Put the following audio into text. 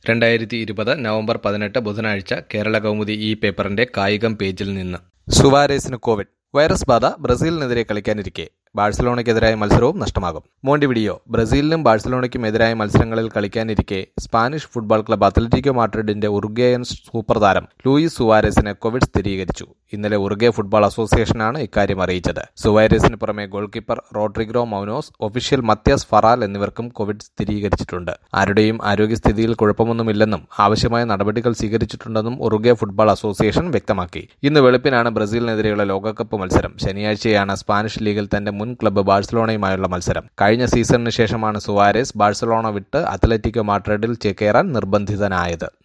രണ്ടായിരത്തി ഇരുപത് നവംബർ പതിനെട്ട് ബുധനാഴ്ച കേരള കൗമുദി ഈ പേപ്പറിന്റെ കായികം പേജിൽ നിന്ന് സുവാരേസിന് കോവിഡ് വൈറസ് ബാധ ബ്രസീലിനെതിരെ കളിക്കാനിരിക്കെ ബാഴ്സലോണയ്ക്കെതിരായ മത്സരവും നഷ്ടമാകും മോണ്ടിവിഡിയോ ബ്രസീലിനും ബാഴ്സലോണയ്ക്കും എതിരായ മത്സരങ്ങളിൽ കളിക്കാനിരിക്കെ സ്പാനിഷ് ഫുട്ബോൾ ക്ലബ് അത്ലറ്റിക്കോ മാഡ്രിഡിന്റെ ഉറുഗേയൻ സൂപ്പർ താരം ലൂയിസ് സുവാരസിന് കോവിഡ് സ്ഥിരീകരിച്ചു ഇന്നലെ ഉറുഗെ ഫുട്ബോൾ അസോസിയേഷനാണ് ഇക്കാര്യം അറിയിച്ചത് സുവാരസിന് പുറമെ goal keeper Rodrigo Munoz official Matias Farall എന്നിവർക്കും കോവിഡ് സ്ഥിരീകരിച്ചിട്ടുണ്ട് ആരുടെയും ആരോഗ്യസ്ഥിതിയിൽ കുഴപ്പമൊന്നുമില്ലെന്നും ആവശ്യമായ നടപടികൾ സ്വീകരിച്ചിട്ടുണ്ടെന്നും ഉറുഗെ ഫുട്ബോൾ അസോസിയേഷൻ വ്യക്തമാക്കി ഇന്ന് വെളുപ്പിനാണ് ബ്രസീലിനെതിരെയുള്ള ലോകകപ്പ് മത്സരം ശനിയാഴ്ചയാണ് സ്പാനിഷ് ലീഗിൽ തന്റെ മുൻ ക്ലബ്ബ് ബാഴ്സലോണയുമായുള്ള മത്സരം കഴിഞ്ഞ സീസണിന് ശേഷമാണ് സുവാരസ് ബാഴ്സലോണ വിട്ട് അത്ലറ്റിക്കോ മാഡ്രിഡിൽ ചേക്കേറാൻ നിർബന്ധിതനായത്